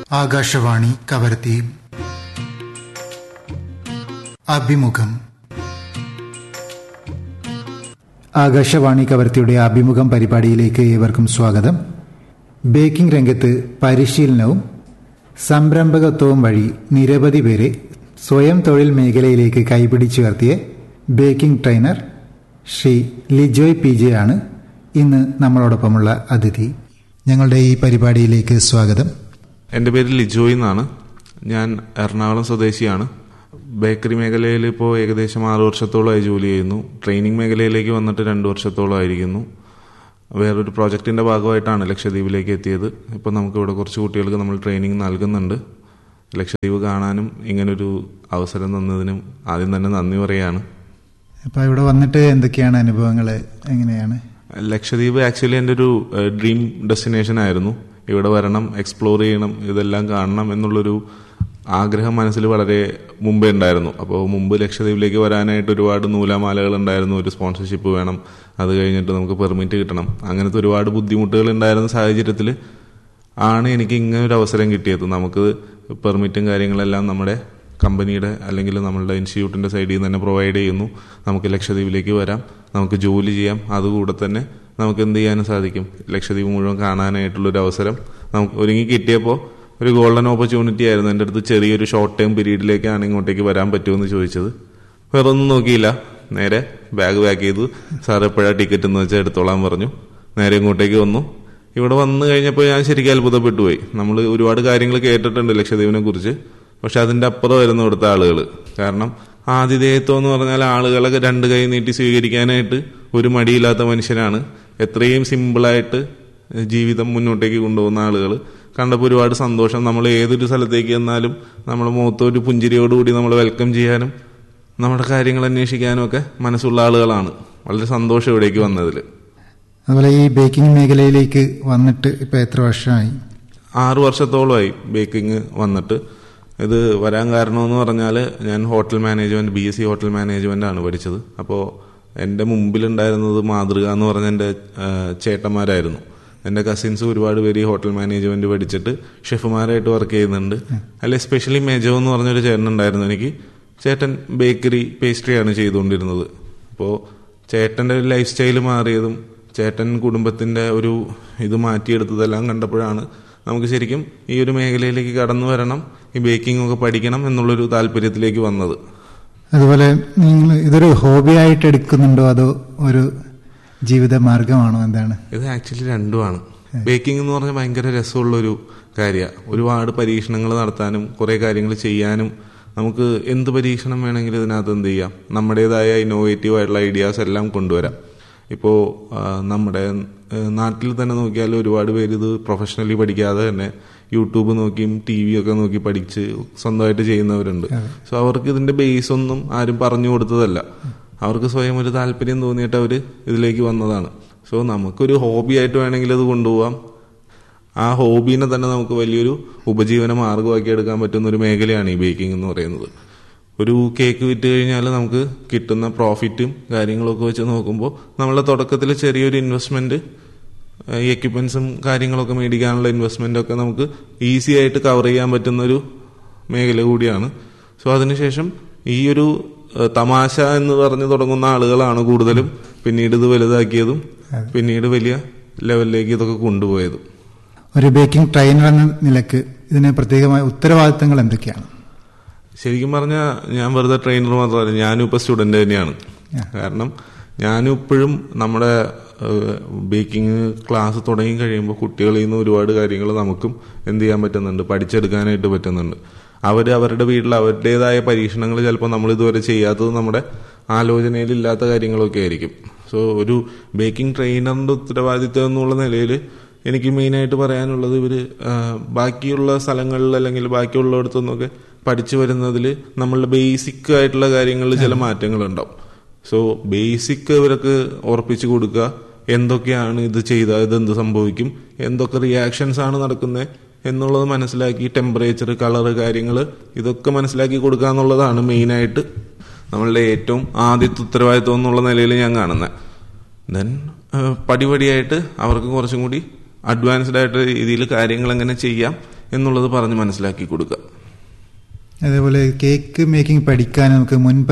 ആകാശവാണി കവരത്തി അഭിമുഖം ആകാശവാണി കവർത്തിയുടെ അഭിമുഖം പരിപാടിയിലേക്ക് ഏവർക്കും സ്വാഗതം ബേക്കിംഗ് രംഗത്ത് പരിശീലനവും സംരംഭകത്വവും വഴി നിരവധി പേരെ സ്വയം തൊഴിൽ മേഖലയിലേക്ക് കൈപിടിച്ചുയർത്തിയ baking trainer Shri Lijoy P J ആണ് ഇന്ന് നമ്മളോടൊപ്പമുള്ള അതിഥി ഞങ്ങളുടെ ഈ പരിപാടിയിലേക്ക് സ്വാഗതം എൻ്റെ പേര് ലിജോയ് എന്നാണ് ഞാൻ എറണാകുളം സ്വദേശിയാണ് ബേക്കറി മേഖലയിൽ ഇപ്പോൾ ഏകദേശം ആറ് വർഷത്തോളമായി ജോലി ചെയ്യുന്നു ട്രെയിനിങ് മേഖലയിലേക്ക് വന്നിട്ട് രണ്ട് വർഷത്തോളമായിരിക്കുന്നു വേറൊരു പ്രോജക്റ്റിൻ്റെ ഭാഗമായിട്ടാണ് ലക്ഷദ്വീപിലേക്ക് എത്തിയത് ഇപ്പോൾ നമുക്കിവിടെ കുറച്ച് കുട്ടികൾക്ക് നമ്മൾ ട്രെയിനിങ് നൽകുന്നുണ്ട് ലക്ഷദ്വീപ് കാണാനും ഇങ്ങനൊരു അവസരം തന്നതിനും ആദ്യം തന്നെ നന്ദി പറയുകയാണ് അപ്പോൾ ഇവിടെ വന്നിട്ട് എന്തൊക്കെയാണ് അനുഭവങ്ങൾ എങ്ങനെയാണ് ലക്ഷദ്വീപ് ആക്ച്വലി എൻ്റെ ഒരു ഡ്രീം ഡെസ്റ്റിനേഷൻ ആയിരുന്നു ഇവിടെ വരണം എക്സ്പ്ലോർ ചെയ്യണം ഇതെല്ലാം കാണണം എന്നുള്ളൊരു ആഗ്രഹം മനസ്സിൽ വളരെ മുമ്പേ ഉണ്ടായിരുന്നു അപ്പോൾ മുമ്പ് ലക്ഷദ്വീപിലേക്ക് വരാനായിട്ട് ഒരുപാട് നൂലാമാലകൾ ഉണ്ടായിരുന്നു ഒരു സ്പോൺസർഷിപ്പ് വേണം അത് കഴിഞ്ഞിട്ട് നമുക്ക് പെർമിറ്റ് കിട്ടണം അങ്ങനത്തെ ഒരുപാട് ബുദ്ധിമുട്ടുകൾ ഉണ്ടായിരുന്ന സാഹചര്യത്തിൽ ആണ് എനിക്ക് ഇങ്ങനെ ഒരു അവസരം കിട്ടിയത് നമുക്ക് പെർമിറ്റും കാര്യങ്ങളെല്ലാം നമ്മുടെ കമ്പനിയുടെ അല്ലെങ്കിൽ നമ്മളുടെ ഇൻസ്റ്റിറ്റ്യൂട്ടിന്റെ സൈഡിൽ നിന്ന് തന്നെ പ്രൊവൈഡ് ചെയ്യുന്നു നമുക്ക് ലക്ഷദ്വീപിലേക്ക് വരാം നമുക്ക് ജോലി ചെയ്യാം അതുകൂടെ തന്നെ നമുക്ക് എന്ത് ചെയ്യാനും സാധിക്കും ലക്ഷദ്വീപ് മുഴുവൻ കാണാനായിട്ടുള്ളൊരു അവസരം നമുക്ക് ഒരുങ്ങി കിട്ടിയപ്പോൾ ഒരു ഗോൾഡൻ ഓപ്പർച്യൂണിറ്റി ആയിരുന്നു എൻ്റെ അടുത്ത് ചെറിയൊരു ഷോർട്ട് ടൈം പീരീഡിലേക്കാണ് ഇങ്ങോട്ടേക്ക് വരാൻ പറ്റുമെന്ന് ചോദിച്ചത് വേറെ ഒന്നും നോക്കിയില്ല നേരെ ബാഗ് പാക്ക് ചെയ്തു സാർ എപ്പോഴാണ് ടിക്കറ്റ് എന്ന് വെച്ചാൽ എടുത്തോളാൻ പറഞ്ഞു നേരെ ഇങ്ങോട്ടേക്ക് വന്നു ഇവിടെ വന്നു കഴിഞ്ഞപ്പോൾ ഞാൻ ശരിക്കും അത്ഭുതപ്പെട്ടു പോയി നമ്മൾ ഒരുപാട് കാര്യങ്ങൾ കേട്ടിട്ടുണ്ട് ലക്ഷദ്വീപിനെ കുറിച്ച് പക്ഷെ അതിന്റെ അപ്പുറം വരുന്ന ഇവിടുത്തെ ആളുകൾ കാരണം ആതിഥേയത്വം എന്ന് പറഞ്ഞാൽ ആളുകളെ രണ്ട് കൈ നീട്ടി സ്വീകരിക്കാനായിട്ട് ഒരു മടിയില്ലാത്ത മനുഷ്യനാണ് എത്രയും സിമ്പിളായിട്ട് ജീവിതം മുന്നോട്ടേക്ക് കൊണ്ടുപോകുന്ന ആളുകൾ കണ്ടപ്പോൾ ഒരുപാട് സന്തോഷം നമ്മൾ ഏതൊരു സ്ഥലത്തേക്ക് ചെന്നാലും നമ്മുടെ മുഖത്ത് ഒരു പുഞ്ചിരിയോടുകൂടി നമ്മൾ വെൽക്കം ചെയ്യാനും നമ്മുടെ കാര്യങ്ങൾ അന്വേഷിക്കാനും ഒക്കെ മനസ്സുള്ള ആളുകളാണ് വളരെ സന്തോഷം ഇവിടേക്ക് വന്നതിൽ അതുപോലെ ഈ ബേക്കിംഗ് മേഖലയിലേക്ക് വന്നിട്ട് ഇപ്പോൾ എത്ര വർഷമായി ആറു വർഷത്തോളമായി ബേക്കിംഗ് വന്നിട്ട് ഇത് വരാൻ കാരണമെന്ന് പറഞ്ഞാൽ ഞാൻ hotel management B S C hotel management ആണ് പഠിച്ചത് അപ്പോൾ എൻ്റെ മുമ്പിലുണ്ടായിരുന്നത് മാതൃക എന്ന് പറഞ്ഞ എൻ്റെ ചേട്ടന്മാരായിരുന്നു എൻ്റെ കസിൻസ് ഒരുപാട് പേര് ഈ ഹോട്ടൽ മാനേജ്മെന്റ് പഠിച്ചിട്ട് ഷെഫുമാരായിട്ട് വർക്ക് ചെയ്യുന്നുണ്ട് അല്ലെ സ്പെഷ്യലി മെജോ എന്ന് പറഞ്ഞൊരു ചേട്ടൻ ഉണ്ടായിരുന്നു എനിക്ക് ചേട്ടൻ ബേക്കറി പേസ്ട്രിയാണ് ചെയ്തുകൊണ്ടിരുന്നത് അപ്പോൾ ചേട്ടൻ്റെ ലൈഫ് സ്റ്റൈൽ മാറിയതും ചേട്ടൻ കുടുംബത്തിന്റെ ഒരു ഇത് മാറ്റിയെടുത്തതെല്ലാം കണ്ടപ്പോഴാണ് നമുക്ക് ശരിക്കും ഈ ഒരു മേഖലയിലേക്ക് കടന്നു വരണം ഈ ബേക്കിംഗ് ഒക്കെ പഠിക്കണം എന്നുള്ളൊരു താല്പര്യത്തിലേക്ക് വന്നത് അതുപോലെ നിങ്ങൾ ഇതൊരു ഹോബിയായിട്ട് എടുക്കുന്നുണ്ടോ അതോ ഒരു ജീവിത മാർഗമാണോ എന്താണ് ഇത് ആക്ച്വലി രണ്ടുമാണ് ബേക്കിംഗ് എന്ന് പറഞ്ഞാൽ ഭയങ്കര രസമുള്ള ഒരു കാര്യമാണ് ഒരുപാട് പരീക്ഷണങ്ങൾ നടത്താനും കുറെ കാര്യങ്ങൾ ചെയ്യാനും നമുക്ക് എന്ത് പരീക്ഷണം വേണമെങ്കിലും ഇതിനകത്ത് എന്ത് ചെയ്യാം നമ്മുടേതായ ഇന്നോവേറ്റീവ് ആയിട്ടുള്ള ഐഡിയാസ് എല്ലാം കൊണ്ടുവരാം ഇപ്പോൾ നമ്മുടെ നാട്ടിൽ തന്നെ നോക്കിയാൽ ഒരുപാട് പേര് ഇത് പ്രൊഫഷണലി പഠിക്കാതെ തന്നെ യൂട്യൂബ് നോക്കിയും ടി വി ഒക്കെ നോക്കി പഠിച്ച് സ്വന്തമായിട്ട് ചെയ്യുന്നവരുണ്ട് സോ അവർക്ക് ഇതിന്റെ ബേസ് ഒന്നും ആരും പറഞ്ഞു കൊടുത്തതല്ല അവർക്ക് സ്വയം ഒരു താല്പര്യം തോന്നിയിട്ട് അവർ ഇതിലേക്ക് വന്നതാണ് സോ നമുക്കൊരു ഹോബി ആയിട്ട് വേണമെങ്കിൽ ഇത് കൊണ്ടുപോകാം ആ ഹോബീനെ തന്നെ നമുക്ക് വലിയൊരു ഉപജീവന മാർഗമാക്കി എടുക്കാൻ പറ്റുന്ന ഒരു മേഖലയാണ് ഈ ബേക്കിംഗ് എന്ന് പറയുന്നത് ഒരു കേക്ക് വിറ്റ് കഴിഞ്ഞാൽ നമുക്ക് കിട്ടുന്ന പ്രോഫിറ്റും കാര്യങ്ങളൊക്കെ വെച്ച് നോക്കുമ്പോൾ നമ്മളെ തുടക്കത്തിൽ ചെറിയൊരു ഇൻവെസ്റ്റ്മെന്റ് ഈ എക്യുപ്മെന്റ്സും കാര്യങ്ങളൊക്കെ മേടിക്കാനുള്ള ഇൻവെസ്റ്റ്മെന്റ് ഒക്കെ നമുക്ക് ഈസി ആയിട്ട് കവർ ചെയ്യാൻ പറ്റുന്ന ഒരു മേഖല കൂടിയാണ് സോ അതിനുശേഷം ഈ ഒരു തമാശ എന്ന് പറഞ്ഞ് തുടങ്ങുന്ന ആളുകളാണ് കൂടുതലും പിന്നീട് ഇത് വലുതാക്കിയതും പിന്നീട് വലിയ ലെവലിലേക്ക് ഇതൊക്കെ കൊണ്ടുപോയതും ഒരു ബേക്കിംഗ് ട്രെയിനർ എന്ന നിലക്ക് ഇതിന് പ്രത്യേകമായ ഉത്തരവാദിത്തങ്ങൾ എന്തൊക്കെയാണ് ശരിക്കും പറഞ്ഞാൽ ഞാൻ വെറുതെ ട്രെയിനർ മാത്രമല്ല ഞാനും ഇപ്പൊ സ്റ്റുഡന്റ് തന്നെയാണ് കാരണം ഞാനും ഇപ്പോഴും നമ്മുടെ ബേക്കിംഗ് ക്ലാസ് തുടങ്ങി കഴിയുമ്പോൾ കുട്ടികളിൽ നിന്ന് ഒരുപാട് കാര്യങ്ങൾ നമുക്കും എന്ത് ചെയ്യാൻ പറ്റുന്നുണ്ട് പഠിച്ചെടുക്കാനായിട്ട് പറ്റുന്നുണ്ട് അവർ അവരുടെ വീട്ടിൽ അവരുടേതായ പരീക്ഷണങ്ങൾ ചിലപ്പോൾ നമ്മൾ ഇതുവരെ ചെയ്യാത്തത് നമ്മുടെ ആലോചനയിൽ ഇല്ലാത്ത കാര്യങ്ങളൊക്കെ ആയിരിക്കും സോ ഒരു ബേക്കിംഗ് ട്രെയിനറിന്റെ ഉത്തരവാദിത്വം എന്നുള്ള നിലയിൽ എനിക്ക് മെയിനായിട്ട് പറയാനുള്ളത് ഇവർ ബാക്കിയുള്ള സ്ഥലങ്ങളിൽ അല്ലെങ്കിൽ ബാക്കിയുള്ളിടത്തു നിന്നൊക്കെ പഠിച്ചു വരുന്നതിൽ നമ്മളുടെ ബേസിക് ആയിട്ടുള്ള കാര്യങ്ങളിൽ ചില മാറ്റങ്ങൾ ഉണ്ടാവും സോ ബേസിക് ഇവർക്ക് ഉറപ്പിച്ചു കൊടുക്കുക എന്തൊക്കെയാണ് ഇത് ചെയ്താൽ ഇത് എന്ത് സംഭവിക്കും എന്തൊക്കെ റിയാക്ഷൻസ് ആണ് നടക്കുന്നത് എന്നുള്ളത് മനസ്സിലാക്കി ടെമ്പറേച്ചർ കളർ കാര്യങ്ങൾ ഇതൊക്കെ മനസ്സിലാക്കി കൊടുക്കുക എന്നുള്ളതാണ് മെയിനായിട്ട് നമ്മളുടെ ഏറ്റവും ആദ്യത്തെ ഉത്തരവാദിത്വം എന്നുള്ള നിലയിൽ ഞാൻ കാണുന്നത് ദെൻ പടിപടിയായിട്ട് അവർക്ക് കുറച്ചും കൂടി അഡ്വാൻസ്ഡ് ആയിട്ട് രീതിയിൽ കാര്യങ്ങൾ എങ്ങനെ ചെയ്യാം എന്നുള്ളത് പറഞ്ഞ് മനസ്സിലാക്കി കൊടുക്കുക അതേപോലെ കേക്ക് മേക്കിംഗ് പഠിക്കാൻ നമുക്ക് മുൻ